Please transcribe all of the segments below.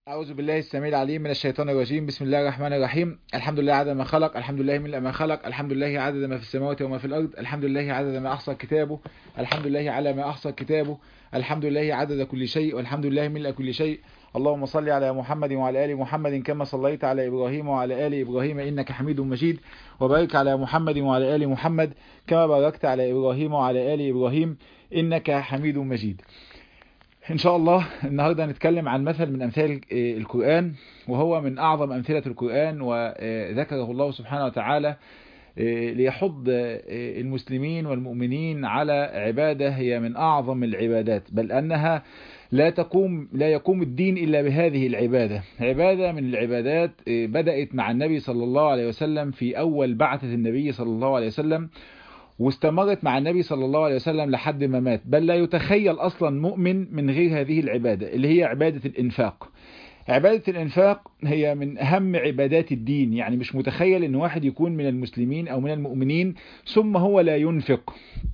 أعوذ بالله السميع العليم من الشيطان الرجيم بسم الله الرحمن الرحيم الحمد لله عدد ما خلق الحمد لله من ما خلق الحمد لله عدد ما في السماوات وما في الأرض الحمد لله عدد ما أحصى كتابه الحمد لله على ما أحصى كتابه الحمد لله عدد كل شيء والحمد لله ملء كل شيء اللهم صل على محمد وعلى آل محمد كما صليت على إبراهيم وعلى آل إبراهيم إنك حميد مجيد وبارك على محمد وعلى آل محمد كما باركت على إبراهيم وعلى آل إبراهيم إنك حميد مجيد إن شاء الله النهاردة هنتكلم عن مثل من أمثال القرآن وهو من أعظم أمثلة القرآن وذكره الله سبحانه وتعالى ليحض المسلمين والمؤمنين على عبادة هي من أعظم العبادات بل أنها لا تقوم لا يقوم الدين إلا بهذه العبادة عبادة من العبادات بدأت مع النبي صلى الله عليه وسلم في أول بعثة النبي صلى الله عليه وسلم واستمرت مع النبي صلى الله عليه وسلم لحد ما مات بل لا يتخيل أصلا مؤمن من غير هذه العبادة اللي هي عبادة الإنفاق عبادة الإنفاق هي من أهم عبادات الدين يعني مش متخيل أن واحد يكون من المسلمين أو من المؤمنين ثم هو لا ينفق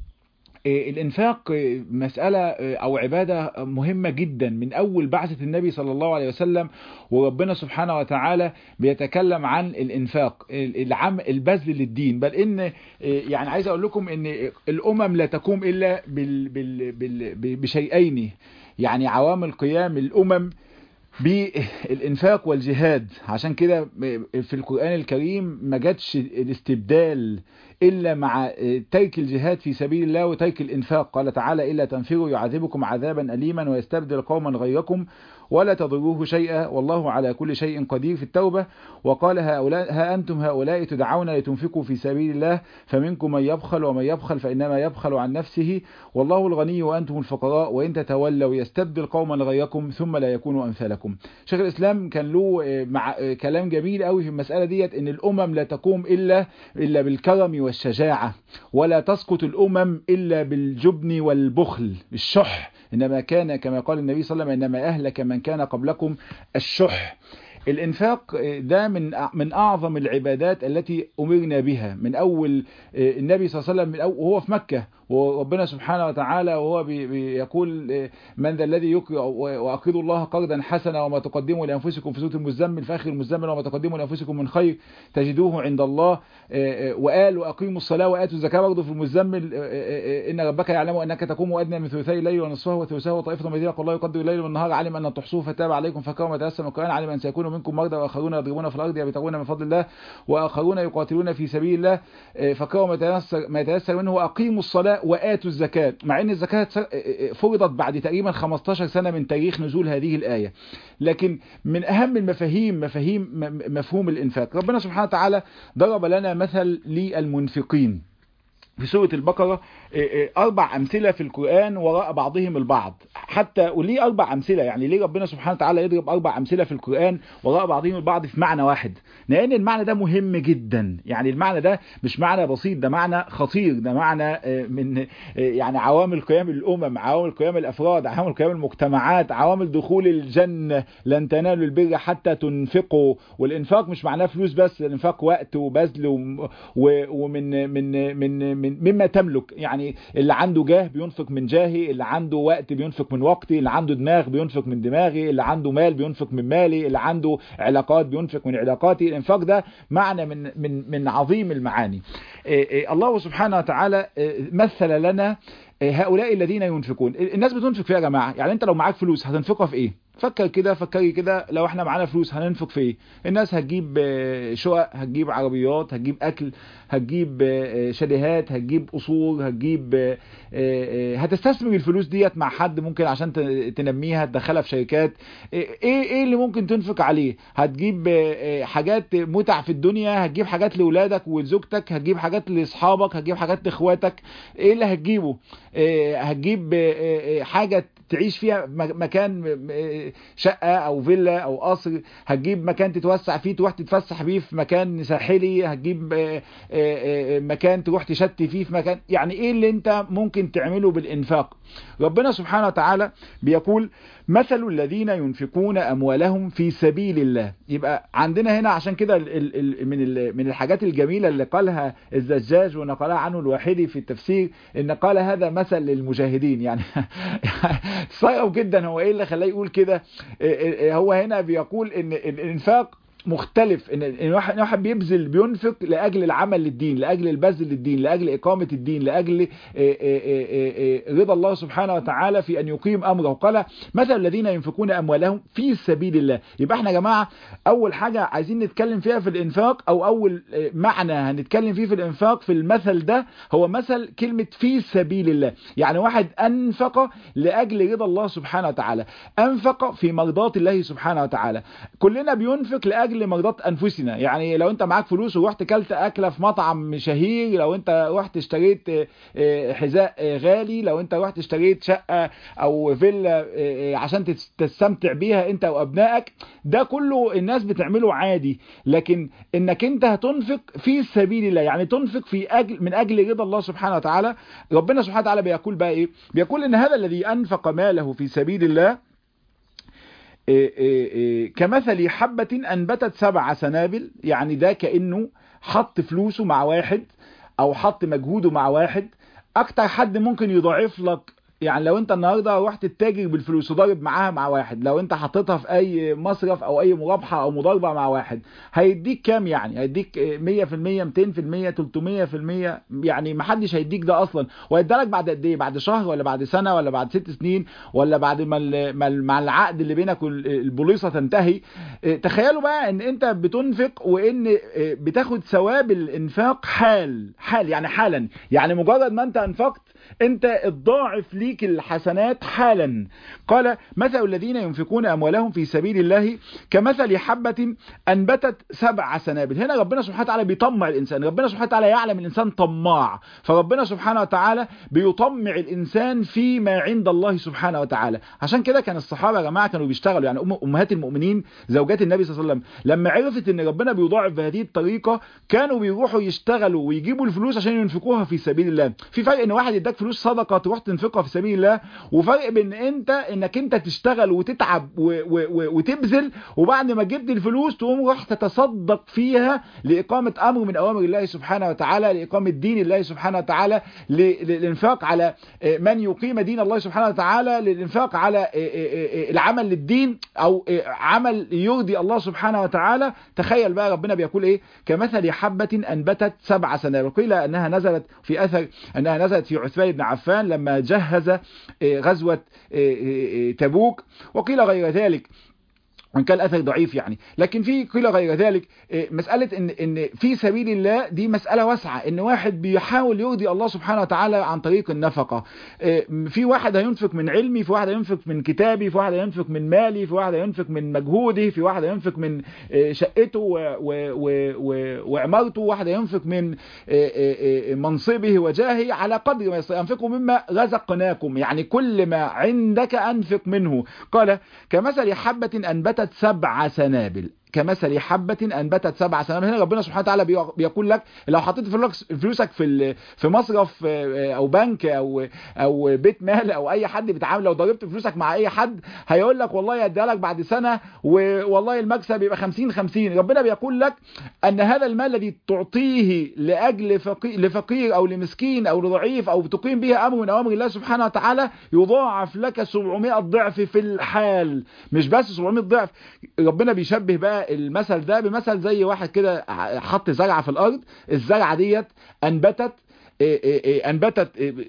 الانفاق مسألة او عبادة مهمة جدا من اول بعثة النبي صلى الله عليه وسلم وربنا سبحانه وتعالى بيتكلم عن الانفاق العم البذل للدين بل ان يعني عايز اقول لكم ان الامم لا تقوم الا بال بال بال بشيئين يعني عوامل قيام الامم بالانفاق والجهاد عشان كده في القرآن الكريم ما جاتش الاستبدال إلا مع ترك الجهاد في سبيل الله وترك الإنفاق قال تعالى إلا تنفروا يعذبكم عذابا أليما ويستبدل قوما غيركم ولا تضروه شيئا والله على كل شيء قدير في التوبة وقال هؤلاء ها أنتم هؤلاء تدعون لتنفقوا في سبيل الله فمنكم من يبخل ومن يبخل فإنما يبخل عن نفسه والله الغني وأنتم الفقراء وإن تتولوا يستبدل قوما غيركم ثم لا يكونوا أمثالكم شيخ الإسلام كان له مع كلام جميل قوي في المسألة ديت إن الأمم لا تقوم إلا إلا بالكرم والشجاعة ولا تسقط الأمم إلا بالجبن والبخل الشح إنما كان كما قال النبي صلى الله عليه وسلم إنما أهلك من كان قبلكم الشح الانفاق ده من من اعظم العبادات التي امرنا بها من اول النبي صلى الله عليه وسلم من أول وهو في مكة وربنا سبحانه وتعالى وهو بيقول من ذا الذي يقرأ واقرضوا الله قرضا حسنا وما تقدموا لانفسكم في سوره المزمل في اخر المزمل وما تقدموا لانفسكم من خير تجدوه عند الله وقال واقيموا الصلاه واتوا الزكاه برضه في المزمل ان ربك يعلم انك تقوم ادنى من ثلثي الليل ونصفه وثلثه وطائفه من الذين الله يقدر الليل والنهار علم ان تحصوه فتاب عليكم فكرم ما تيسر من القران علم ان سيكون منكم مرضى واخرون يضربون في الارض يبتغون من فضل الله واخرون يقاتلون في سبيل الله فكرم ما تيسر ما تيسر منه واقيموا الصلاه وآتوا الزكاة مع ان الزكاة فرضت بعد تقريبا 15 سنة من تاريخ نزول هذه الآية لكن من أهم المفاهيم مفاهيم مفهوم الإنفاق ربنا سبحانه وتعالى ضرب لنا مثل للمنفقين في سورة البقرة أربع أمثلة في القرآن وراء بعضهم البعض حتى وليه أربع أمثلة يعني ليه ربنا سبحانه وتعالى يضرب أربع أمثلة في القرآن وراء بعضهم البعض في معنى واحد لأن المعنى ده مهم جدا يعني المعنى ده مش معنى بسيط ده معنى خطير ده معنى من يعني عوامل قيام الأمم عوامل قيام الأفراد عوامل قيام المجتمعات عوامل دخول الجنة لن تنالوا البر حتى تنفقوا والإنفاق مش معناه فلوس بس الإنفاق وقت وبذل ومن من من من مما تملك يعني اللي عنده جاه بينفق من جاهي اللي عنده وقت بينفق من وقتي اللي عنده دماغ بينفق من دماغي اللي عنده مال بينفق من مالي اللي عنده علاقات بينفق من علاقاتي الانفاق ده معنى من من من عظيم المعاني الله سبحانه وتعالى مثل لنا هؤلاء الذين ينفقون الناس بتنفق فيها يا جماعه يعني انت لو معاك فلوس هتنفقها في ايه فكر كده فكري كده لو احنا معانا فلوس هننفق في ايه الناس هتجيب شقق هتجيب عربيات هتجيب اكل هتجيب شاليهات هتجيب قصور هتجيب هتستثمر الفلوس ديت مع حد ممكن عشان تنميها تدخلها في شركات ايه ايه اللي ممكن تنفق عليه هتجيب حاجات متع في الدنيا هتجيب حاجات لاولادك ولزوجتك هتجيب حاجات لاصحابك هتجيب حاجات لاخواتك ايه اللي هتجيبه هتجيب حاجه تعيش فيها مكان شقة او فيلا او قصر هتجيب مكان تتوسع فيه تروح تتفسح بيه في مكان ساحلي هتجيب مكان تروح تشتي فيه في مكان يعني ايه اللي انت ممكن تعمله بالانفاق ربنا سبحانه وتعالى بيقول مثل الذين ينفقون اموالهم في سبيل الله يبقى عندنا هنا عشان كده من من الحاجات الجميله اللي قالها الزجاج ونقلها عنه الواحدي في التفسير ان قال هذا مثل للمجاهدين يعني تستغرب جدا هو ايه اللي خلاه يقول كده هو هنا بيقول ان الانفاق مختلف ان ان واحد واحد بيبذل بينفق لاجل العمل للدين لاجل البذل للدين لاجل اقامه الدين لاجل رضا الله سبحانه وتعالى في ان يقيم امره قال مثل الذين ينفقون اموالهم في سبيل الله يبقى احنا يا جماعه اول حاجه عايزين نتكلم فيها في الانفاق او اول معنى هنتكلم فيه في الانفاق في المثل ده هو مثل كلمه في سبيل الله يعني واحد انفق لاجل رضا الله سبحانه وتعالى انفق في مرضات الله سبحانه وتعالى كلنا بينفق لاجل لاجل مرضات انفسنا يعني لو انت معاك فلوس ورحت كلت اكله في مطعم شهير لو انت رحت اشتريت حذاء غالي لو انت رحت اشتريت شقه او فيلا عشان تستمتع بيها انت وابنائك ده كله الناس بتعمله عادي لكن انك انت هتنفق في سبيل الله يعني تنفق في اجل من اجل رضا الله سبحانه وتعالى ربنا سبحانه وتعالى بيقول بقى ايه بيقول ان هذا الذي انفق ماله في سبيل الله إيه إيه إيه كمثل حبة أنبتت سبع سنابل يعني ده كأنه حط فلوسه مع واحد أو حط مجهوده مع واحد أكتر حد ممكن يضاعف لك يعني لو انت النهارده رحت تتاجر بالفلوس وضارب معاها مع واحد لو انت حطيتها في اي مصرف او اي مرابحه او مضاربه مع واحد هيديك كام يعني هيديك 100% 200% 300% يعني ما حدش هيديك ده اصلا وهيدالك بعد قد ايه بعد شهر ولا بعد سنه ولا بعد ست سنين ولا بعد ما مع العقد اللي بينك والبوليصه تنتهي تخيلوا بقى ان انت بتنفق وان بتاخد ثواب الانفاق حال حال يعني حالا يعني مجرد ما انت انفقت انت الضاعف ليك الحسنات حالا قال مثل الذين ينفقون اموالهم في سبيل الله كمثل حبة انبتت سبع سنابل هنا ربنا سبحانه وتعالى بيطمع الانسان ربنا سبحانه وتعالى يعلم الانسان طماع فربنا سبحانه وتعالى بيطمع الانسان فيما عند الله سبحانه وتعالى عشان كده كان الصحابة يا جماعة كانوا بيشتغلوا يعني امهات المؤمنين زوجات النبي صلى الله عليه وسلم لما عرفت ان ربنا بيضاعف بهذه الطريقة كانوا بيروحوا يشتغلوا ويجيبوا الفلوس عشان ينفقوها في سبيل الله في فرق ان واحد يداك فلوس صدقة تروح تنفقها في سبيل الله وفرق بين انت انك انت تشتغل وتتعب و و و وتبذل وبعد ما جبت الفلوس تقوم راح تتصدق فيها لإقامة أمر من أوامر الله سبحانه وتعالى لإقامة دين الله سبحانه وتعالى للإنفاق على من يقيم دين الله سبحانه وتعالى للإنفاق على العمل للدين أو عمل يرضي الله سبحانه وتعالى تخيل بقى ربنا بيقول إيه كمثل حبة أنبتت سبع سنابل قيل أنها نزلت في أثر أنها نزلت في عثمان بن عفان لما جهز غزوة تبوك وقيل غير ذلك وان كان الاثر ضعيف يعني لكن في قيل غير ذلك مساله ان ان في سبيل الله دي مساله واسعه ان واحد بيحاول يرضي الله سبحانه وتعالى عن طريق النفقه في واحد هينفق من علمي في واحد هينفق من كتابي في واحد هينفق من مالي في واحد هينفق من مجهودي في واحد هينفق من شقته وعمارته واحد هينفق من منصبه وجاهه على قدر ما يستطيع انفقوا مما رزقناكم يعني كل ما عندك انفق منه قال كمثل حبه انبتت أنبتت سبع سنابل كمثل حبة أنبتت سبع سنابل هنا ربنا سبحانه وتعالى بيقول لك لو حطيت فلوسك في في مصرف أو بنك أو أو بيت مال أو أي حد بيتعامل لو ضربت فلوسك مع أي حد هيقول لك والله يديها لك بعد سنة والله المكسب يبقى 50 50 ربنا بيقول لك أن هذا المال الذي تعطيه لأجل فقير لفقير أو لمسكين أو لضعيف أو تقيم به أمر من أوامر الله سبحانه وتعالى يضاعف لك 700 ضعف في الحال مش بس 700 ضعف ربنا بيشبه بقى المثل ده بمثل زي واحد كده حط زرعه في الارض الزرعه ديت انبتت انبتت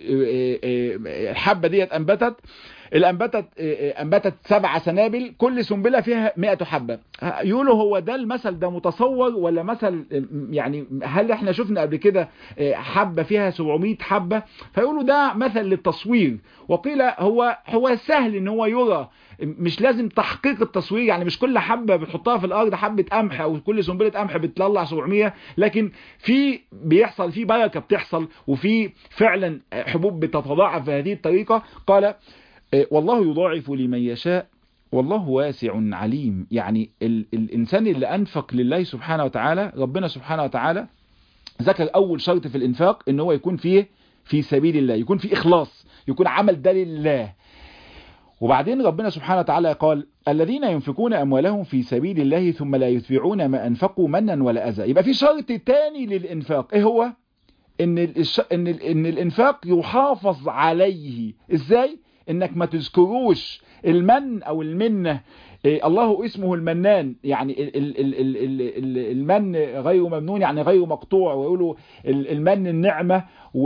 الحبه ديت انبتت الانبتت انبتت سبع سنابل كل سنبله فيها 100 حبه يقولوا هو ده المثل ده متصور ولا مثل يعني هل احنا شفنا قبل كده حبه فيها 700 حبه فيقولوا ده مثل للتصوير وقيل هو هو سهل ان هو يرى مش لازم تحقيق التصوير يعني مش كل حبة بتحطها في الارض حبة قمح او كل سنبلة قمح بتطلع 700 لكن في بيحصل في بركة بتحصل وفي فعلا حبوب بتتضاعف بهذه الطريقة قال والله يضاعف لمن يشاء والله واسع عليم يعني ال الانسان اللي انفق لله سبحانه وتعالى ربنا سبحانه وتعالى ذكر اول شرط في الانفاق ان هو يكون فيه في سبيل الله يكون فيه اخلاص يكون عمل ده لله وبعدين ربنا سبحانه وتعالى قال الذين ينفقون أموالهم في سبيل الله ثم لا يتبعون ما أنفقوا منا ولا أذى يبقى في شرط تاني للإنفاق إيه هو إن, الش... إن, ال... إن الإنفاق يحافظ عليه إزاي انك ما تذكروش المن او المنه الله اسمه المنان يعني ال ال ال ال ال المن غير ممنون يعني غير مقطوع ويقولوا المن النعمة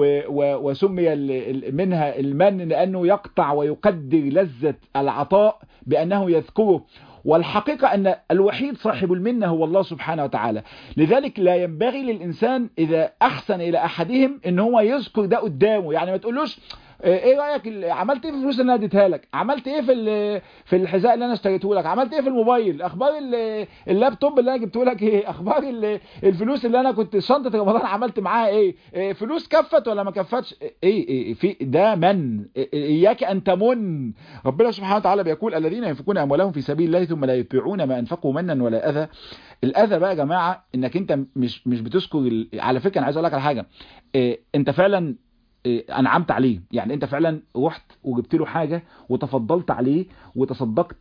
وسمي منها المن لأنه يقطع ويقدر لذة العطاء بأنه يذكره والحقيقة أن الوحيد صاحب المنة هو الله سبحانه وتعالى لذلك لا ينبغي للإنسان إذا أحسن إلى أحدهم إن هو يذكر ده قدامه يعني ما تقولوش ايه رايك عملت ايه في الفلوس اللي انا اديتها لك عملت ايه في في الحذاء اللي انا اشتريته لك عملت ايه في الموبايل اخبار اللابتوب اللي انا جبته لك ايه اخبار الفلوس اللي انا كنت شنطه رمضان عملت معاها ايه, إيه فلوس كفت ولا ما كفتش ايه, إيه في ده من اياك ان تمن ربنا سبحانه وتعالى بيقول الذين ينفقون اموالهم في سبيل الله ثم لا يتبعون ما انفقوا منا ولا اذى الاذى بقى يا جماعه انك انت مش مش بتذكر على فكره انا عايز اقول لك على حاجه إيه انت فعلا انعمت عليه يعني انت فعلا رحت وجبت له حاجة وتفضلت عليه وتصدقت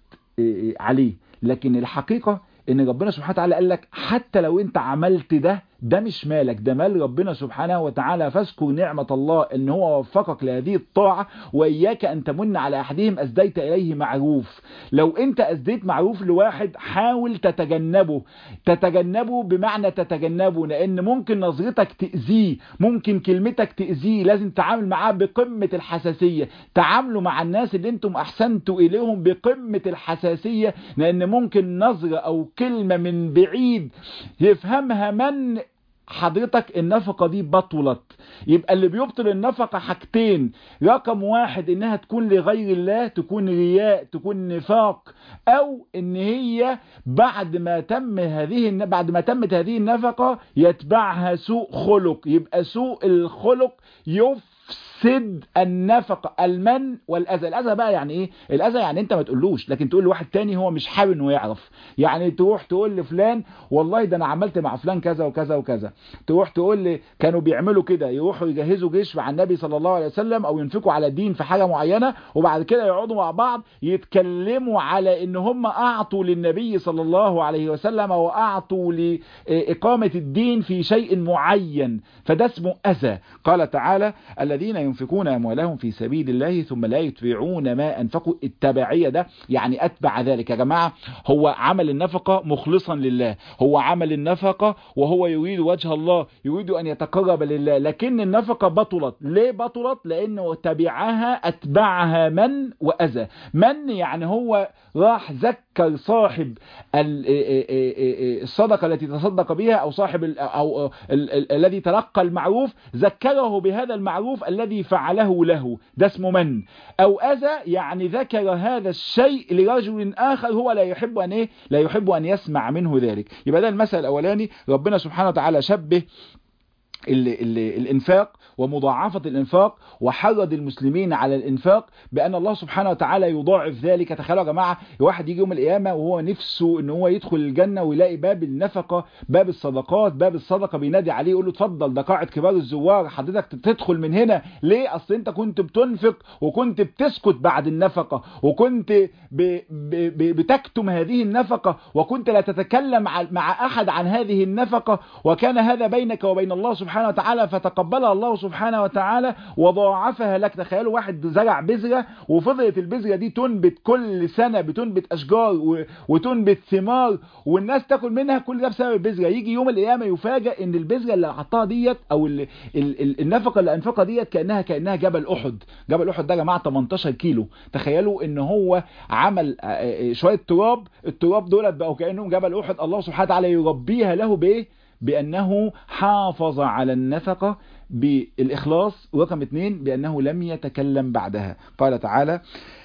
عليه لكن الحقيقة ان ربنا سبحانه وتعالى قال لك حتى لو انت عملت ده ده مش مالك ده مال ربنا سبحانه وتعالى فاذكر نعمة الله ان هو وفقك لهذه الطاعة واياك ان تمن على احدهم اسديت اليه معروف لو انت اسديت معروف لواحد حاول تتجنبه تتجنبه بمعنى تتجنبه لان ممكن نظرتك تأذيه ممكن كلمتك تأذيه لازم تعامل معاه بقمة الحساسية تعاملوا مع الناس اللي انتم احسنتوا اليهم بقمة الحساسية لان ممكن نظرة او كلمة من بعيد يفهمها من حضرتك النفقة دي بطلت يبقى اللي بيبطل النفقة حاجتين رقم واحد انها تكون لغير الله تكون رياء تكون نفاق او ان هي بعد ما تم هذه بعد ما تمت هذه النفقة يتبعها سوء خلق يبقى سوء الخلق يف يفسد النفقة المن والأذى الأذى بقى يعني إيه الأذى يعني أنت ما تقولوش لكن تقول لواحد تاني هو مش حابب إنه يعرف يعني تروح تقول لفلان والله ده أنا عملت مع فلان كذا وكذا وكذا تروح تقول لي كانوا بيعملوا كده يروحوا يجهزوا جيش مع النبي صلى الله عليه وسلم أو ينفقوا على الدين في حاجة معينة وبعد كده يقعدوا مع بعض يتكلموا على إن هم أعطوا للنبي صلى الله عليه وسلم وأعطوا لإقامة الدين في شيء معين فده اسمه أذى قال تعالى الذين ينفقون أموالهم في سبيل الله ثم لا يتبعون ما أنفقوا التبعية ده يعني أتبع ذلك يا جماعة هو عمل النفقة مخلصا لله هو عمل النفقة وهو يريد وجه الله يريد أن يتقرب لله لكن النفقة بطلت ليه بطلت لأنه تبعها أتبعها من وأذى من يعني هو راح ذكر صاحب الصدقة التي تصدق بها أو صاحب أو الذي تلقى المعروف ذكره بهذا المعروف الذي فعله له ده اسمه من أو أذى يعني ذكر هذا الشيء لرجل آخر هو لا يحب أن إيه لا يحب أن يسمع منه ذلك يبقى ده المثل الأولاني ربنا سبحانه وتعالى شبه ال ال الانفاق ومضاعفة الانفاق وحرض المسلمين على الانفاق بان الله سبحانه وتعالى يضاعف ذلك تخيلوا يا جماعة واحد يجي يوم القيامة وهو نفسه ان هو يدخل الجنة ويلاقي باب النفقة باب الصدقات باب الصدقة بينادي عليه يقول له اتفضل ده قاعة كبار الزوار حضرتك تدخل من هنا ليه اصل انت كنت بتنفق وكنت بتسكت بعد النفقة وكنت ب ب ب بتكتم هذه النفقة وكنت لا تتكلم مع احد عن هذه النفقة وكان هذا بينك وبين الله سبحانه سبحانه وتعالى فتقبلها الله سبحانه وتعالى وضاعفها لك تخيلوا واحد زرع بذرة وفضلت البذرة دي تنبت كل سنة بتنبت أشجار وتنبت ثمار والناس تاكل منها كل ده بسبب البذرة يجي يوم القيامة يفاجئ ان البذرة اللي حطها ديت او ال ال ال النفقة اللي انفقها ديت كأنها كأنها جبل أحد جبل أحد ده يا جماعة 18 كيلو تخيلوا ان هو عمل شوية تراب التراب دولت بقوا كأنهم جبل أحد الله سبحانه وتعالى يربيها له بايه بأنه حافظ على النفقة بالإخلاص ورقم اثنين بأنه لم يتكلم بعدها قال تعالى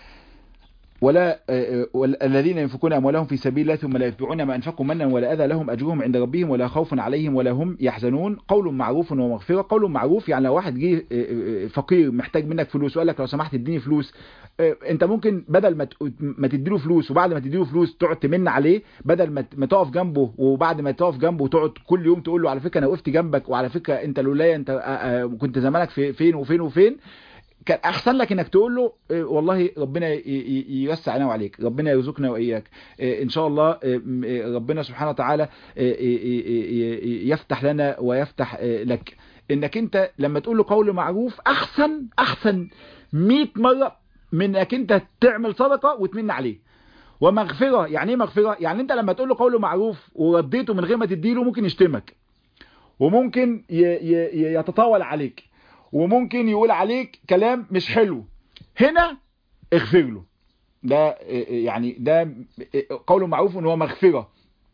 ولا الذين ينفقون أموالهم في سبيل الله ثم لا يتبعون ما أنفقوا منا ولا أذى لهم أجرهم عند ربهم ولا خوف عليهم ولا هم يحزنون قول معروف ومغفرة قول معروف يعني لو واحد جه فقير محتاج منك فلوس وقال لك لو سمحت اديني فلوس انت ممكن بدل ما ما تديله فلوس وبعد ما تديله فلوس تقعد تمن عليه بدل ما تقف جنبه وبعد ما تقف جنبه وتقعد كل يوم تقول له على فكره انا وقفت جنبك وعلى فكره انت لولايا انت كنت زمانك في فين وفين وفين كان احسن لك انك تقول له والله ربنا يوسع علينا وعليك ربنا يرزقنا واياك ان شاء الله ربنا سبحانه وتعالى يفتح لنا ويفتح لك انك انت لما تقول له قول معروف احسن احسن 100 مره من انك انت تعمل صدقة وتمن عليه ومغفرة يعني ايه مغفرة يعني انت لما تقول له قوله معروف ورديته من غير ما تديله ممكن يشتمك وممكن ي ي يتطاول عليك وممكن يقول عليك كلام مش حلو هنا اغفر له ده يعني ده قول معروف ان هو مغفرة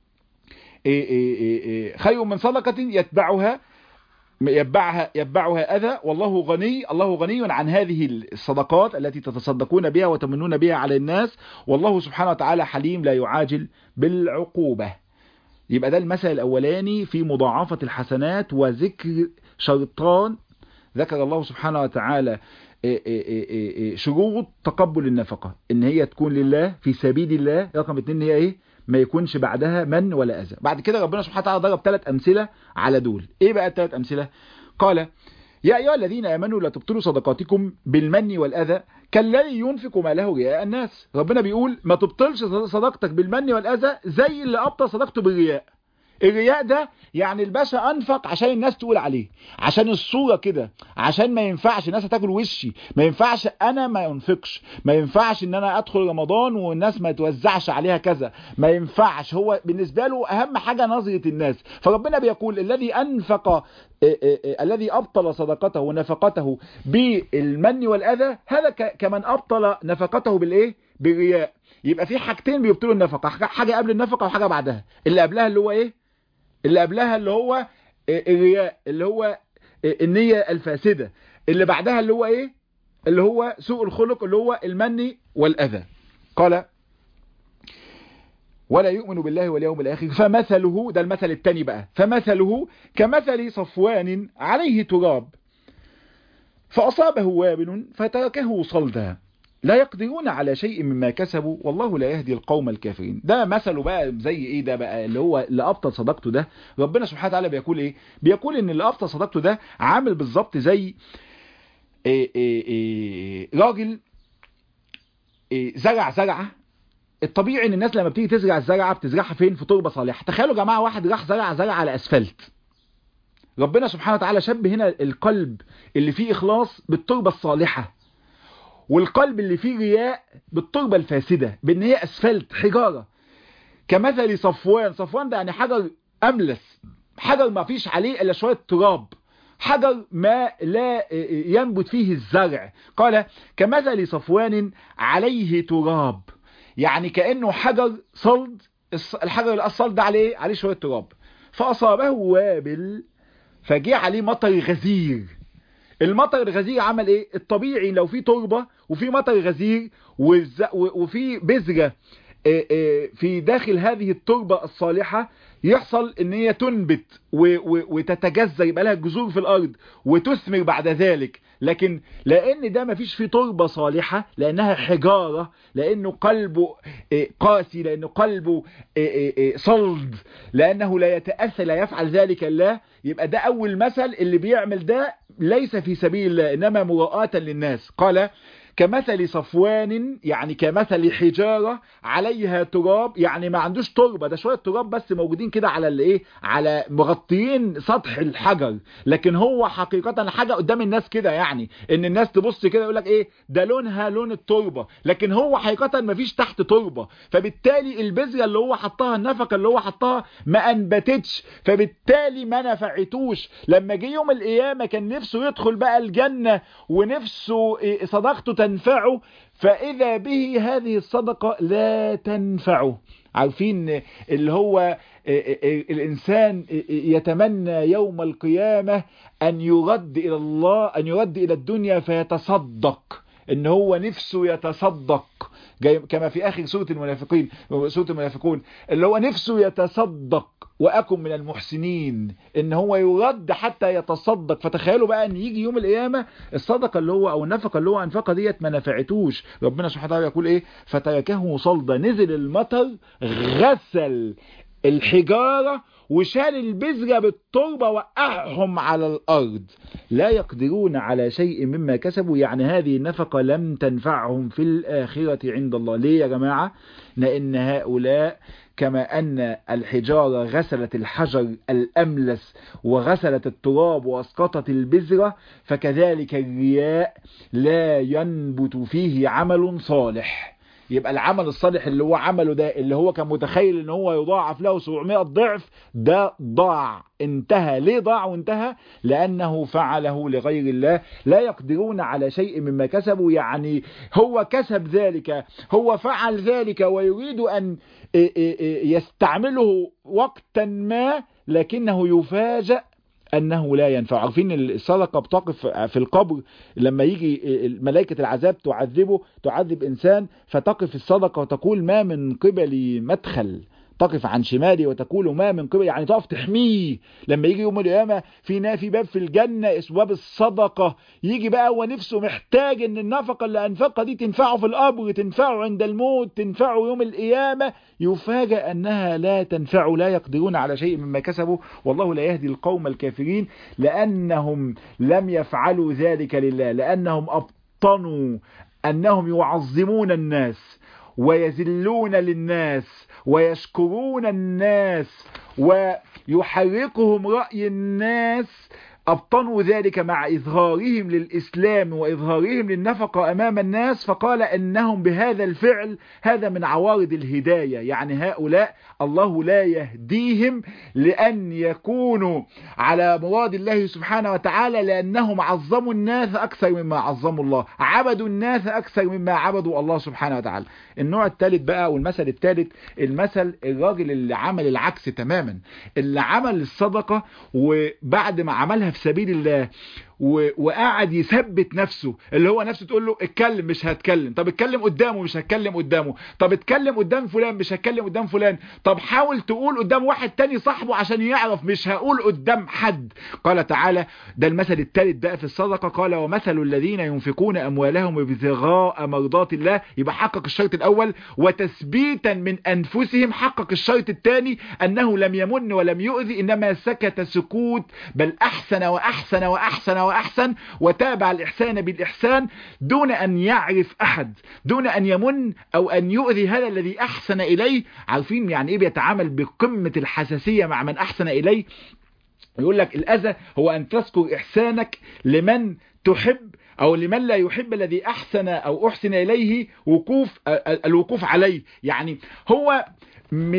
خير من صدقة يتبعها يتبعها يتبعها أذى والله غني الله غني عن هذه الصدقات التي تتصدقون بها وتمنون بها على الناس والله سبحانه وتعالى حليم لا يعاجل بالعقوبة يبقى ده المثل الأولاني في مضاعفة الحسنات وذكر شرطان ذكر الله سبحانه وتعالى شروط تقبل النفقة ان هي تكون لله في سبيل الله رقم اتنين هي ايه ما يكونش بعدها من ولا اذى بعد كده ربنا سبحانه وتعالى ضرب ثلاث امثله على دول ايه بقى الثلاث امثله قال يا ايها الذين امنوا لا تبطلوا صدقاتكم بالمن والاذى كالذي ينفق ماله رياء الناس ربنا بيقول ما تبطلش صدقتك بالمن والاذى زي اللي ابطل صدقته بالرياء الرياء ده يعني الباشا انفق عشان الناس تقول عليه عشان الصورة كده عشان ما ينفعش الناس هتاكل وشي ما ينفعش انا ما ينفقش ما ينفعش ان انا ادخل رمضان والناس ما توزعش عليها كذا ما ينفعش هو بالنسبة له اهم حاجة نظرة الناس فربنا بيقول الذي انفق الذي ابطل صدقته ونفقته بالمن والاذى هذا كمن ابطل نفقته بالايه بالرياء يبقى في حاجتين بيبطلوا النفقة حاجة قبل النفقة وحاجة بعدها اللي قبلها اللي هو ايه اللي قبلها اللي هو الرياء اللي هو النية الفاسدة اللي بعدها اللي هو ايه اللي هو سوء الخلق اللي هو المن والأذى قال ولا يؤمن بالله واليوم الآخر فمثله ده المثل التاني بقى فمثله كمثل صفوان عليه تراب فأصابه وابل فتركه صلدا لا يقدرون على شيء مما كسبوا والله لا يهدي القوم الكافرين ده مثله بقى زي ايه ده بقى اللي هو اللي ابطل صدقته ده ربنا سبحانه وتعالى بيقول ايه بيقول ان اللي ابطل صدقته ده عامل بالظبط زي إيه إيه إيه راجل إيه زرع زرعه الطبيعي ان الناس لما بتيجي تزرع الزرعه بتزرعها فين في تربه صالحه تخيلوا يا جماعه واحد راح زرع زرع على اسفلت ربنا سبحانه وتعالى شبه هنا القلب اللي فيه اخلاص بالتربه الصالحه والقلب اللي فيه رياء بالتربة الفاسدة بان هي اسفلت حجارة كمثل صفوان صفوان ده يعني حجر املس حجر ما فيش عليه الا شوية تراب حجر ما لا ينبت فيه الزرع قال كمثل صفوان عليه تراب يعني كأنه حجر صلد الحجر الصلد ده عليه عليه شوية تراب فأصابه وابل فجاء عليه مطر غزير المطر الغزير عمل ايه الطبيعي لو في تربة وفي مطر غزير وفي بذرة في داخل هذه التربة الصالحة يحصل ان هي تنبت وتتجزر يبقى لها جذور في الارض وتثمر بعد ذلك لكن لان ده مفيش فيه تربة صالحة لانها حجارة لانه قلبه قاسي لانه قلبه صلد لانه لا يتأثر لا يفعل ذلك الله يبقى ده اول مثل اللي بيعمل ده ليس في سبيل الله انما مراءة للناس قال كمثل صفوان يعني كمثل حجارة عليها تراب يعني ما عندوش تربة ده شوية تراب بس موجودين كده على الايه على مغطيين سطح الحجر لكن هو حقيقة حاجة قدام الناس كده يعني ان الناس تبص كده يقول لك ايه ده لونها لون التربة لكن هو حقيقة ما فيش تحت تربة فبالتالي البذرة اللي هو حطها النفقة اللي هو حطها ما انبتتش فبالتالي ما نفعتوش لما جه يوم القيامة كان نفسه يدخل بقى الجنة ونفسه إيه صدقته تنفعه فإذا به هذه الصدقة لا تنفعه عارفين اللي هو الإنسان يتمنى يوم القيامة أن يرد إلى الله أن يرد إلى الدنيا فيتصدق ان هو نفسه يتصدق كما في اخر سورة المنافقين سورة المنافقون اللي هو نفسه يتصدق واكن من المحسنين ان هو يرد حتى يتصدق فتخيلوا بقى ان يجي يوم القيامة الصدقة اللي هو او النفقة اللي هو انفقها ديت ما نفعتوش ربنا سبحانه وتعالى يقول ايه فتركه صلدا نزل المطر غسل الحجارة وشال البذرة بالتربة وقعهم على الأرض لا يقدرون على شيء مما كسبوا يعني هذه النفقة لم تنفعهم في الآخرة عند الله ليه يا جماعة لأن هؤلاء كما أن الحجارة غسلت الحجر الأملس وغسلت التراب وأسقطت البذرة فكذلك الرياء لا ينبت فيه عمل صالح يبقى العمل الصالح اللي هو عمله ده اللي هو كان متخيل ان هو يضاعف له 700 ضعف ده ضاع انتهى ليه ضاع وانتهى لانه فعله لغير الله لا يقدرون على شيء مما كسبوا يعني هو كسب ذلك هو فعل ذلك ويريد ان يستعمله وقتا ما لكنه يفاجأ انه لا ينفع عارفين الصدقه بتقف في القبر لما يجي ملائكه العذاب تعذبه تعذب انسان فتقف الصدقه وتقول ما من قبلي مدخل تقف عن شمالي وتقول ما من قبل يعني تقف تحميه لما يجي يوم القيامه في في باب في الجنه اسمه باب الصدقه يجي بقى هو نفسه محتاج ان النفقه اللي انفقها دي تنفعه في القبر تنفعه عند الموت تنفعه يوم القيامه يفاجأ انها لا تنفع لا يقدرون على شيء مما كسبوا والله لا يهدي القوم الكافرين لانهم لم يفعلوا ذلك لله لانهم ابطنوا انهم يعظمون الناس ويذلون للناس ويشكرون الناس ويحركهم رأي الناس أبطنوا ذلك مع إظهارهم للإسلام وإظهارهم للنفقة أمام الناس فقال إنهم بهذا الفعل هذا من عوارض الهداية يعني هؤلاء الله لا يهديهم لأن يكونوا على مراد الله سبحانه وتعالى لأنهم عظموا الناس أكثر مما عظموا الله عبدوا الناس أكثر مما عبدوا الله سبحانه وتعالى النوع الثالث بقى والمثل الثالث المثل الراجل اللي عمل العكس تماما اللي عمل الصدقة وبعد ما عملها في سبيل الله وقاعد يثبت نفسه اللي هو نفسه تقول له اتكلم مش هتكلم طب اتكلم قدامه مش هتكلم قدامه طب اتكلم قدام فلان مش هتكلم قدام فلان طب حاول تقول قدام واحد تاني صاحبه عشان يعرف مش هقول قدام حد قال تعالى ده المثل الثالث بقى في الصدقة قال ومثل الذين ينفقون أموالهم ابتغاء مرضات الله يبقى حقق الشرط الأول وتثبيتا من أنفسهم حقق الشرط الثاني أنه لم يمن ولم يؤذي إنما سكت سكوت بل أحسن وأحسن وأحسن وأحسن وتابع الإحسان بالإحسان دون أن يعرف أحد دون أن يمن أو أن يؤذي هذا الذي أحسن إليه عارفين يعني إيه بيتعامل بقمة الحساسية مع من أحسن إليه يقول لك الأذى هو أن تذكر إحسانك لمن تحب أو لمن لا يحب الذي أحسن أو أحسن إليه وقوف الوقوف عليه يعني هو م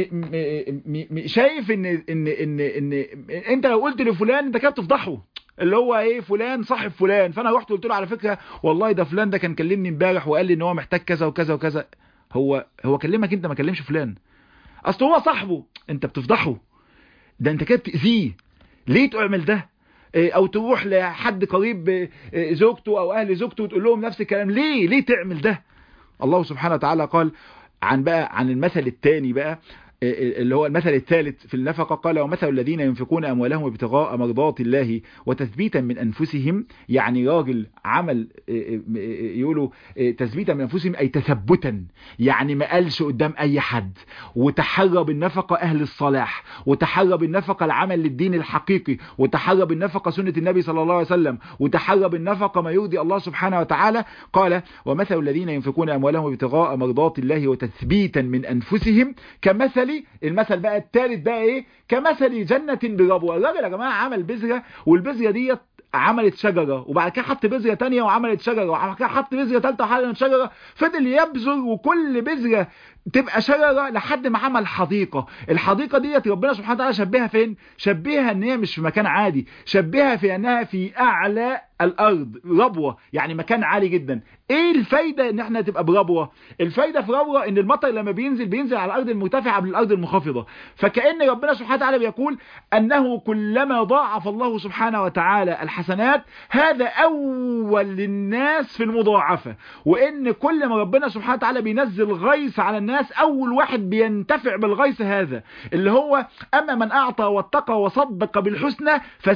م م شايف ان ان ان ان انت لو قلت لفلان انت كده بتفضحه اللي هو ايه فلان صاحب فلان فانا رحت قلت له على فكره والله ده فلان ده كان كلمني امبارح وقال لي ان هو محتاج كذا وكذا وكذا هو هو كلمك انت ما كلمش فلان اصل هو صاحبه انت بتفضحه ده انت كده بتاذيه ليه تعمل ده او تروح لحد قريب زوجته او اهل زوجته وتقول لهم نفس الكلام ليه ليه تعمل ده الله سبحانه وتعالى قال عن بقى عن المثل الثاني بقى اللي هو المثل الثالث في النفقة قال ومثل الذين ينفقون أموالهم ابتغاء مرضات الله وتثبيتا من أنفسهم يعني راجل عمل يقولوا تثبيتا من أنفسهم أي تثبتا يعني ما قالش قدام أي حد وتحرى بالنفقة أهل الصلاح وتحرى بالنفقة العمل للدين الحقيقي وتحرى بالنفقة سنة النبي صلى الله عليه وسلم وتحرى بالنفقة ما يرضي الله سبحانه وتعالى قال ومثل الذين ينفقون أموالهم ابتغاء مرضات الله وتثبيتا من أنفسهم كمثل المثل بقى الثالث بقى ايه كمثل جنة بربوة الراجل يا جماعة عمل بذرة والبذرة ديت عملت شجرة وبعد كده حط بذرة تانية وعملت شجرة وبعد كده حط بذرة تالتة وعملت شجرة فضل يبذر وكل بذرة تبقى شجرة لحد ما عمل حديقة الحديقة ديت ربنا سبحانه وتعالى شبهها فين شبهها ان هي مش في مكان عادي شبهها في انها في اعلى الارض ربوة يعني مكان عالي جدا ايه الفايدة ان احنا تبقى بربوة الفايدة في ربوة ان المطر لما بينزل بينزل على الارض المرتفعة قبل الارض المنخفضة فكأن ربنا سبحانه وتعالى بيقول انه كلما ضاعف الله سبحانه وتعالى الحسنات هذا اول للناس في المضاعفة وان كل ما ربنا سبحانه وتعالى بينزل غيث على الناس اول واحد بينتفع بالغيث هذا اللي هو اما من اعطى واتقى وصدق بالحسنى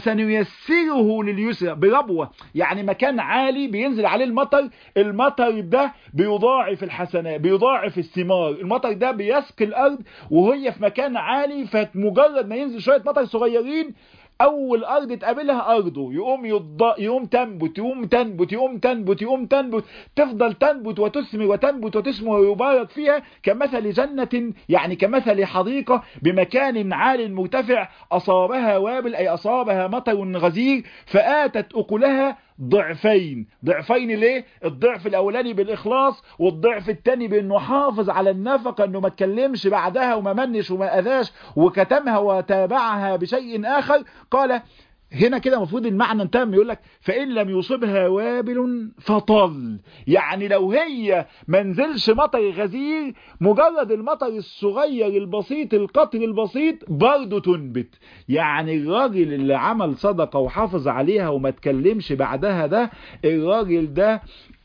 فسنيسره لليسرى بربوة يعني مكان عالي بينزل عليه المطر المطر ده بيضاعف الحسنات بيضاعف الثمار المطر ده بيسقي الارض وهي في مكان عالي فمجرد ما ينزل شوية مطر صغيرين اول ارض تقابلها ارضه يقوم يض... يقوم تنبت يقوم تنبت يقوم تنبت يقوم تنبت تفضل تنبت وتثمر وتنبت وتسمر ويبارك فيها كمثل جنة يعني كمثل حديقة بمكان عال مرتفع اصابها وابل اي اصابها مطر غزير فاتت اكلها ضعفين ضعفين ليه الضعف الاولاني بالاخلاص والضعف الثاني بانه حافظ على النفقه انه ما اتكلمش بعدها وما منش وما اذاش وكتمها وتابعها بشيء اخر قال هنا كده المفروض المعنى انتهى يقول لك فإن لم يصبها وابل فطل يعني لو هي ما نزلش مطر غزير مجرد المطر الصغير البسيط القطر البسيط برضه تنبت يعني الراجل اللي عمل صدقة وحافظ عليها وما تكلمش بعدها ده الراجل ده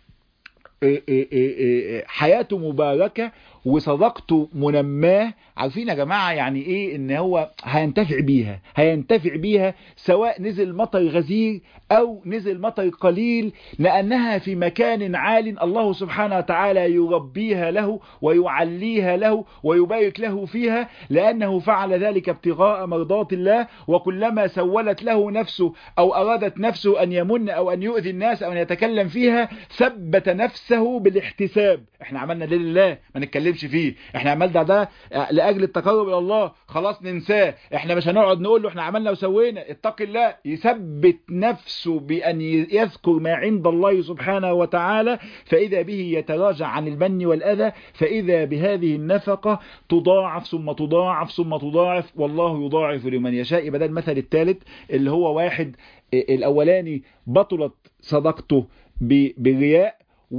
حياته مباركة وصدقته منماه عارفين يا جماعة يعني ايه ان هو هينتفع بيها هينتفع بيها سواء نزل مطر غزير او نزل مطر قليل لانها في مكان عال الله سبحانه وتعالى يربيها له ويعليها له ويبارك له فيها لانه فعل ذلك ابتغاء مرضات الله وكلما سولت له نفسه او ارادت نفسه ان يمن او ان يؤذي الناس او ان يتكلم فيها ثبت نفسه بالاحتساب احنا عملنا لله ما نتكلمش فيه احنا عملنا ده لاجل التقرب الى الله خلاص ننساه احنا مش هنقعد نقول له احنا عملنا وسوينا اتق الله يثبت نفسه بان يذكر ما عند الله سبحانه وتعالى فاذا به يتراجع عن المن والاذى فاذا بهذه النفقه تضاعف ثم تضاعف ثم تضاعف والله يضاعف لمن يشاء يبقى ده المثل الثالث اللي هو واحد الاولاني بطلت صدقته بالرياء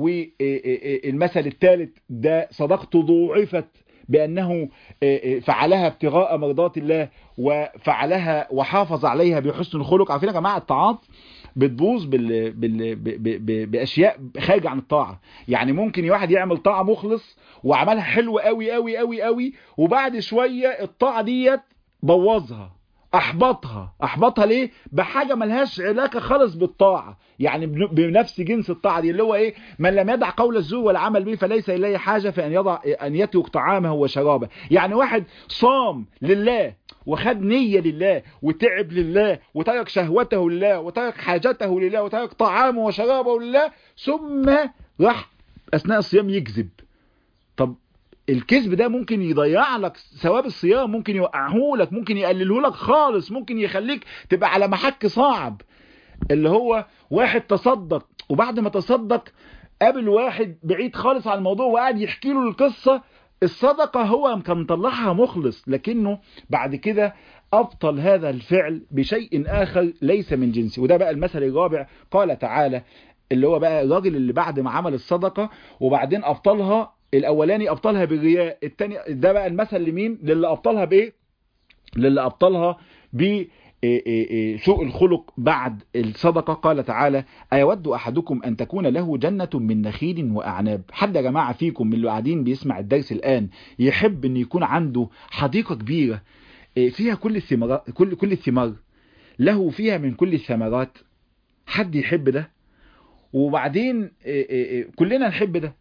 والمثل الثالث ده صدقته ضوعفت بأنه فعلها ابتغاء مرضات الله وفعلها وحافظ عليها بحسن الخلق عارفين يا جماعة الطاعات بتبوظ بال... بال... ب... ب... باشياء خارجه عن الطاعه يعني ممكن واحد يعمل طاعه مخلص وعملها حلو قوي قوي قوي قوي وبعد شويه الطاعه ديت بوظها احبطها احبطها ليه بحاجه ملهاش علاقه خالص بالطاعه يعني بنفس جنس الطاعه دي اللي هو ايه من لم يدع قول الزور والعمل به فليس اليه حاجه فان يضع ان يترك طعامه وشرابه يعني واحد صام لله وخد نية لله وتعب لله وترك شهوته لله وترك حاجته لله وترك طعامه وشرابه لله ثم راح اثناء الصيام يكذب طب الكذب ده ممكن يضيع لك ثواب الصيام ممكن يوقعه لك ممكن يقلله لك خالص ممكن يخليك تبقى على محك صعب اللي هو واحد تصدق وبعد ما تصدق قابل واحد بعيد خالص عن الموضوع وقاعد يحكي له القصة الصدقة هو كان مطلعها مخلص لكنه بعد كده أبطل هذا الفعل بشيء آخر ليس من جنسه وده بقى المثل الرابع قال تعالى اللي هو بقى الراجل اللي بعد ما عمل الصدقة وبعدين أبطلها الاولاني ابطلها بالرياء التاني ده بقى المثل لمين للي ابطلها بايه للي ابطلها ب سوء الخلق بعد الصدقة قال تعالى أيود أحدكم أن تكون له جنة من نخيل وأعناب حد يا جماعة فيكم من اللي قاعدين بيسمع الدرس الآن يحب أن يكون عنده حديقة كبيرة فيها كل الثمار كل كل الثمار له فيها من كل الثمرات حد يحب ده وبعدين كلنا نحب ده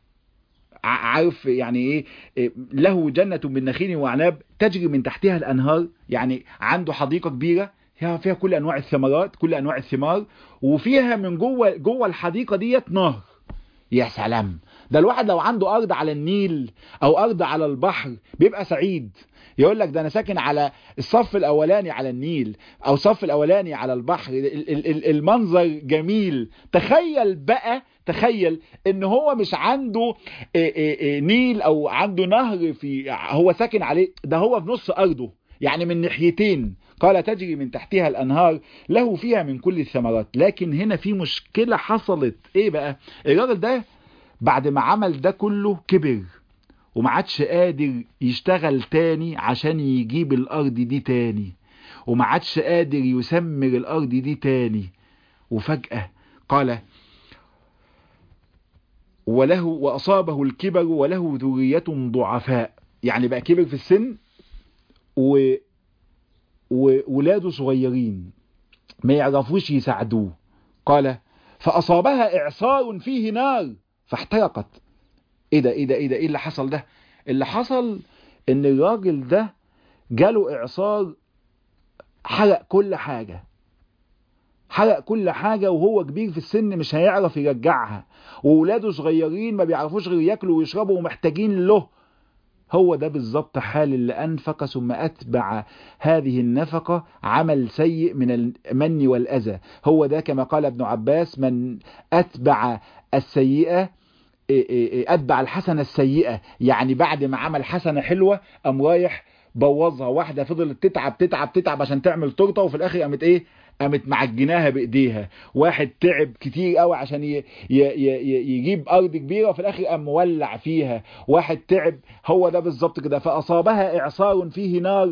عارف يعني ايه له جنة من نخيل وعناب تجري من تحتها الانهار يعني عنده حديقة كبيرة فيها كل انواع الثمرات كل انواع الثمار وفيها من جوه جوه الحديقة ديت نهر يا سلام ده الواحد لو عنده ارض على النيل او ارض على البحر بيبقى سعيد يقول لك ده انا ساكن على الصف الاولاني على النيل او الصف الاولاني على البحر المنظر جميل تخيل بقى تخيل ان هو مش عنده نيل او عنده نهر في هو ساكن عليه ده هو في نص ارضه يعني من ناحيتين قال تجري من تحتها الانهار له فيها من كل الثمرات لكن هنا في مشكلة حصلت ايه بقى الراجل ده بعد ما عمل ده كله كبر وما عادش قادر يشتغل تاني عشان يجيب الارض دي تاني وما عادش قادر يسمر الارض دي تاني وفجأة قال وله واصابه الكبر وله ذرية ضعفاء يعني بقى كبر في السن و وولاده صغيرين ما يعرفوش يساعدوه قال فأصابها إعصار فيه نار فاحترقت ايه ده ايه ده ايه ده ايه اللي حصل ده اللي حصل ان الراجل ده جاله اعصار حرق كل حاجة حرق كل حاجة وهو كبير في السن مش هيعرف يرجعها وولاده صغيرين ما بيعرفوش غير ياكلوا ويشربوا ومحتاجين له هو ده بالظبط حال اللي أنفق ثم أتبع هذه النفقة عمل سيء من المن والأذى هو ده كما قال ابن عباس من أتبع السيئة أتبع الحسنة السيئة يعني بعد ما عمل حسنة حلوة أم رايح بوظها واحدة فضلت تتعب تتعب تتعب عشان تعمل تورته وفي الآخر قامت إيه قامت معجناها بايديها واحد تعب كتير قوي عشان ي... ي... ي... يجيب ارض كبيره وفي الاخر قام مولع فيها واحد تعب هو ده بالظبط كده فاصابها اعصار فيه نار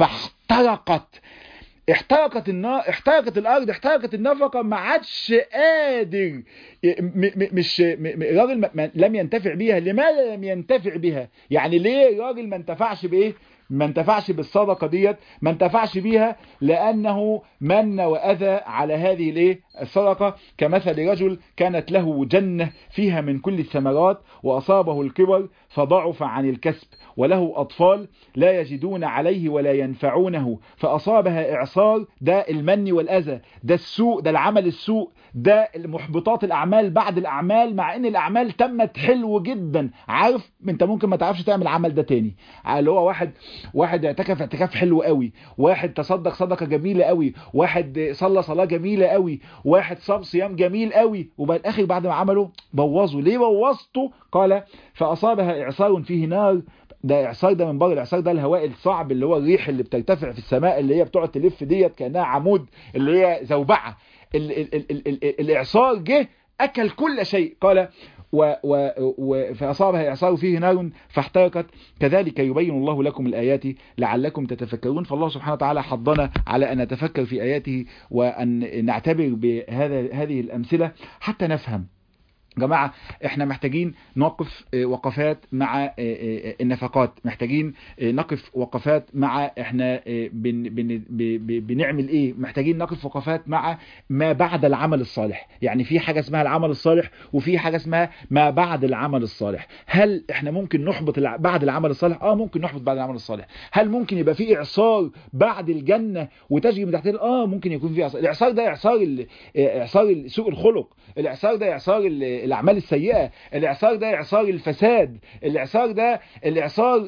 فاحترقت احترقت النار احترقت الارض احترقت النفقه ما عادش قادر م... م... مش م... الراجل م... لم ينتفع بيها لماذا لم ينتفع بها يعني ليه الراجل ما انتفعش بايه ما انتفعش بالصدقة ديت ما انتفعش بيها لأنه من وأذى على هذه الايه الصدقة كمثل رجل كانت له جنة فيها من كل الثمرات وأصابه الكبر فضعف عن الكسب وله أطفال لا يجدون عليه ولا ينفعونه فأصابها إعصار ده المن والأذى ده السوء ده العمل السوء ده محبطات الأعمال بعد الأعمال مع أن الأعمال تمت حلو جدا عارف انت ممكن ما تعرفش تعمل العمل ده تاني اللي هو واحد واحد اعتكف اعتكاف حلو قوي واحد تصدق صدقة جميلة قوي واحد صلى صلاة جميلة قوي واحد صام صيام جميل قوي وبالاخر بعد ما عمله بوظه ليه بوظته قال فأصابها إعصار فيه نار ده إعصار ده من بره الإعصار ده الهواء الصعب اللي هو الريح اللي بترتفع في السماء اللي هي بتقعد تلف ديت كأنها عمود اللي هي زوبعة ال ال ال ال ال الإعصار جه أكل كل شيء قال و و و فأصابها إعصار فيه نار فاحترقت كذلك يبين الله لكم الآيات لعلكم تتفكرون فالله سبحانه وتعالى حضنا على أن نتفكر في آياته وأن نعتبر بهذا هذه الأمثلة حتى نفهم جماعة احنا محتاجين نقف وقفات مع النفقات محتاجين نقف وقفات مع احنا بن بن بنعمل ايه محتاجين نقف وقفات مع ما بعد العمل الصالح يعني في حاجة اسمها العمل الصالح وفي حاجة اسمها ما بعد العمل الصالح هل احنا ممكن نحبط بعد العمل الصالح اه ممكن نحبط بعد العمل الصالح هل ممكن يبقى في اعصار بعد الجنة وتجري من تحتها اه ممكن يكون في اعصار الاعصار ده اعصار اعصار سوء الخلق الاعصار ده اعصار الاعمال السيئة الاعصار ده اعصار الفساد الاعصار ده الاعصار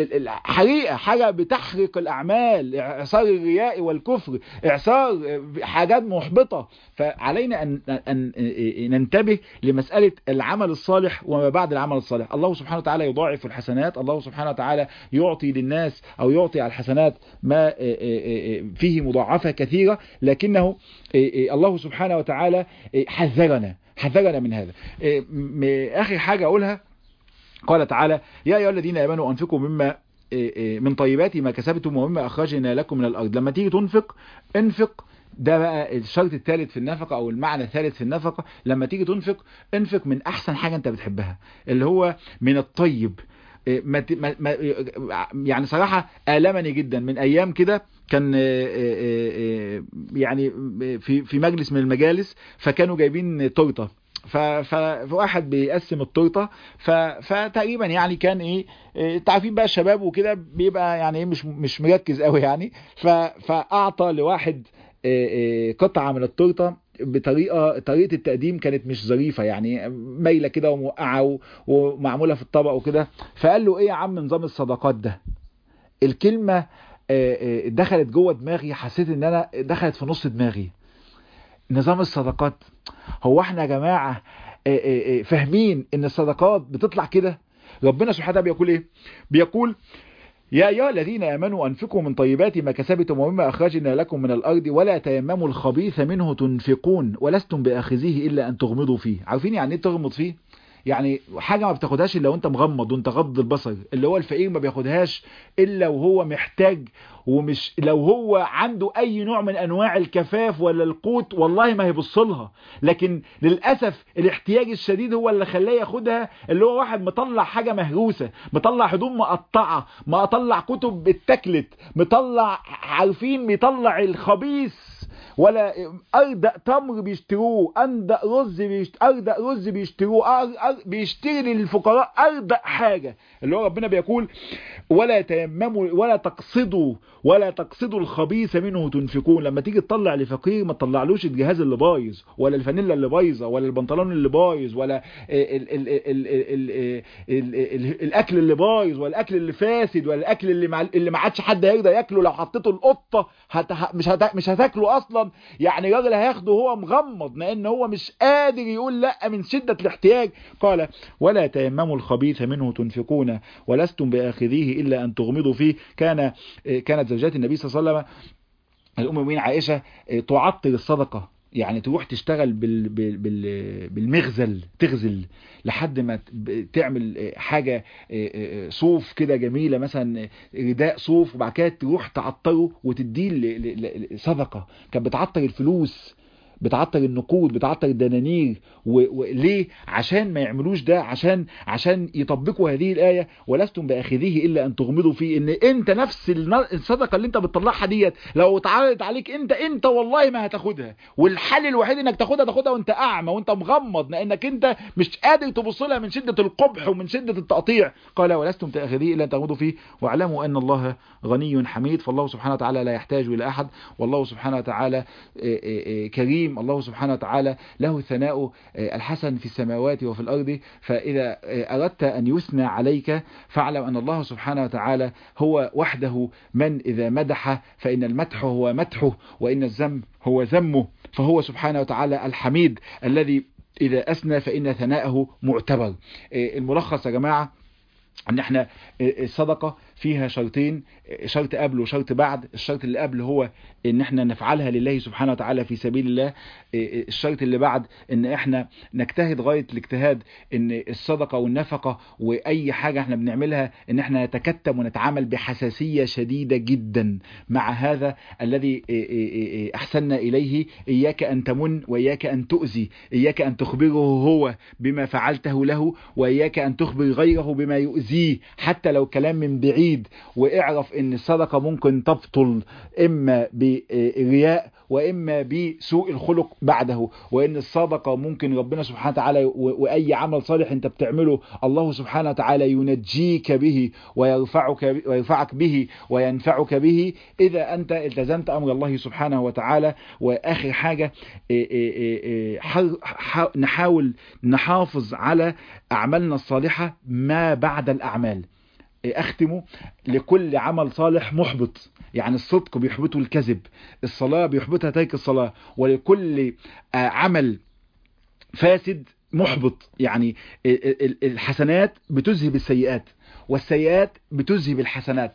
الحريقة حاجة بتحرق الاعمال اعصار الرياء والكفر اعصار حاجات محبطة فعلينا ان ان ننتبه لمسألة العمل الصالح وما بعد العمل الصالح الله سبحانه وتعالى يضاعف الحسنات الله سبحانه وتعالى يعطي للناس او يعطي على الحسنات ما فيه مضاعفة كثيرة لكنه الله سبحانه وتعالى حذرنا حذرنا من هذا آخر حاجة أقولها قال تعالى يا أيها الذين آمنوا أنفقوا مما من طيبات ما كسبتم ومما أخرجنا لكم من الأرض لما تيجي تنفق انفق ده بقى الشرط الثالث في النفقة او المعنى الثالث في النفقة لما تيجي تنفق انفق من احسن حاجة انت بتحبها اللي هو من الطيب ما ما يعني صراحة آلمني جدا من ايام كده كان يعني في في مجلس من المجالس فكانوا جايبين تورته فواحد بيقسم التورته فتقريبا يعني كان ايه تعرفين بقى الشباب وكده بيبقى يعني ايه مش مش مركز قوي يعني فاعطى لواحد قطعه من التورته بطريقه طريقه التقديم كانت مش ظريفه يعني مايله كده وموقعه ومعموله في الطبق وكده فقال له ايه يا عم نظام الصدقات ده الكلمه دخلت جوه دماغي حسيت ان انا دخلت في نص دماغي نظام الصدقات هو احنا يا جماعه فاهمين ان الصدقات بتطلع كده ربنا سبحانه وتعالى بيقول ايه بيقول يا أيها الذين آمنوا أنفقوا من طيبات ما كسبتم ومما أخرجنا لكم من الأرض ولا تيمموا الخبيث منه تنفقون ولستم بآخذيه إلا أن تغمضوا فيه عارفين يعني إيه تغمض فيه يعني حاجة ما بتاخدهاش الا وانت مغمض وانت غض البصر اللي هو الفقير ما بياخدهاش الا وهو محتاج ومش لو هو عنده اي نوع من انواع الكفاف ولا القوت والله ما هيبص لها لكن للاسف الاحتياج الشديد هو اللي خلاه ياخدها اللي هو واحد مطلع حاجة مهروسة مطلع هدوم مقطعة مطلع كتب اتكلت مطلع عارفين بيطلع الخبيث ولا اردأ تمر بيشتروه اندأ رز بيشت... اردأ رز بيشتروه أر... أر... بيشتري للفقراء اردأ حاجة اللي هو ربنا بيقول ولا تيمموا ولا تقصدوا ولا تقصدوا الخبيث منه تنفقون لما تيجي تطلع لفقير ما تطلعلوش الجهاز اللي بايظ ولا الفانيلا اللي بايظه ولا البنطلون اللي بايظ ولا ال ال ال ال ال ال ال الاكل اللي بايظ ولا الاكل اللي فاسد ولا الاكل اللي مع اللي ما عادش حد هيقدر ياكله لو حطيته القطه هت... مش هت... مش هتاكله اصلا يعني الراجل هياخده وهو مغمض لان هو مش قادر يقول لا من شده الاحتياج قال ولا تيمموا الخبيث منه تنفقون ولستم باخذيه الا ان تغمضوا فيه كان كانت زوجات النبي صلى الله عليه وسلم الام المؤمنين عائشه تعطل الصدقه يعني تروح تشتغل بال بال بال بالمغزل تغزل لحد ما تعمل حاجة صوف كده جميلة مثلا رداء صوف وبعد كده تروح تعطره وتديه صدقة كانت بتعطر الفلوس بتعطر النقود بتعطر الدنانير وليه عشان ما يعملوش ده عشان عشان يطبقوا هذه الآية ولستم بأخذيه إلا أن تغمضوا فيه إن أنت نفس الصدقة اللي أنت بتطلعها ديت لو اتعرضت عليك أنت أنت والله ما هتاخدها والحل الوحيد إنك تاخدها تاخدها وأنت أعمى وأنت مغمض لأنك أنت مش قادر تبص لها من شدة القبح ومن شدة التقطيع قال ولستم تأخذيه إلا أن تغمضوا فيه واعلموا أن الله غني حميد فالله سبحانه وتعالى لا يحتاج إلى أحد والله سبحانه وتعالى كريم الله سبحانه وتعالى له الثناء الحسن في السماوات وفي الأرض فإذا أردت أن يثنى عليك فاعلم أن الله سبحانه وتعالى هو وحده من إذا مدح فإن المدح هو مدحه وإن الذم هو ذمه فهو سبحانه وتعالى الحميد الذي إذا أثنى فإن ثناءه معتبر الملخص يا جماعة ان احنا الصدقة فيها شرطين شرط قبل وشرط بعد الشرط اللي قبل هو ان احنا نفعلها لله سبحانه وتعالى في سبيل الله الشرط اللي بعد ان احنا نجتهد غاية الاجتهاد ان الصدقة والنفقة واي حاجة احنا بنعملها ان احنا نتكتم ونتعامل بحساسية شديدة جدا مع هذا الذي احسننا اليه اياك ان تمن واياك ان تؤذي اياك ان تخبره هو بما فعلته له واياك ان تخبر غيره بما يؤذيه حتى لو كلام من بعيد واعرف ان الصدقة ممكن تبطل اما برياء واما بسوء الخلق بعده وان الصدقة ممكن ربنا سبحانه وتعالى واي عمل صالح انت بتعمله الله سبحانه وتعالى ينجيك به ويرفعك ويرفعك به وينفعك به اذا انت التزمت امر الله سبحانه وتعالى واخر حاجة نحاول نحافظ على اعمالنا الصالحة ما بعد الاعمال اختمه لكل عمل صالح محبط يعني الصدق بيحبطه الكذب الصلاة بيحبطها ترك الصلاة ولكل عمل فاسد محبط يعني الحسنات بتذهب السيئات والسيئات بتذهب الحسنات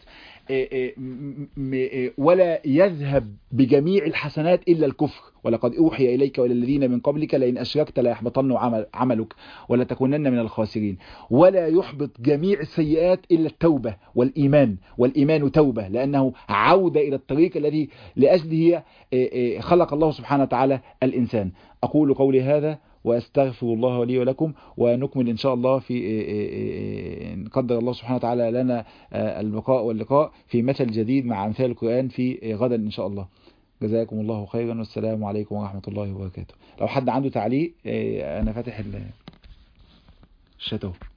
ولا يذهب بجميع الحسنات إلا الكفر ولقد أوحي إليك وإلى الذين من قبلك لئن أشركت لا يحبطن عمل عملك ولا تكونن من الخاسرين ولا يحبط جميع السيئات إلا التوبة والإيمان والإيمان توبة لأنه عودة إلى الطريق الذي لأجله خلق الله سبحانه وتعالى الإنسان أقول قولي هذا واستغفر الله لي ولكم ونكمل ان شاء الله في ان قدر الله سبحانه وتعالى لنا البقاء واللقاء في مثل جديد مع امثال القرآن في غدا ان شاء الله جزاكم الله خيرا والسلام عليكم ورحمة الله وبركاته لو حد عنده تعليق انا فاتح الشات اهو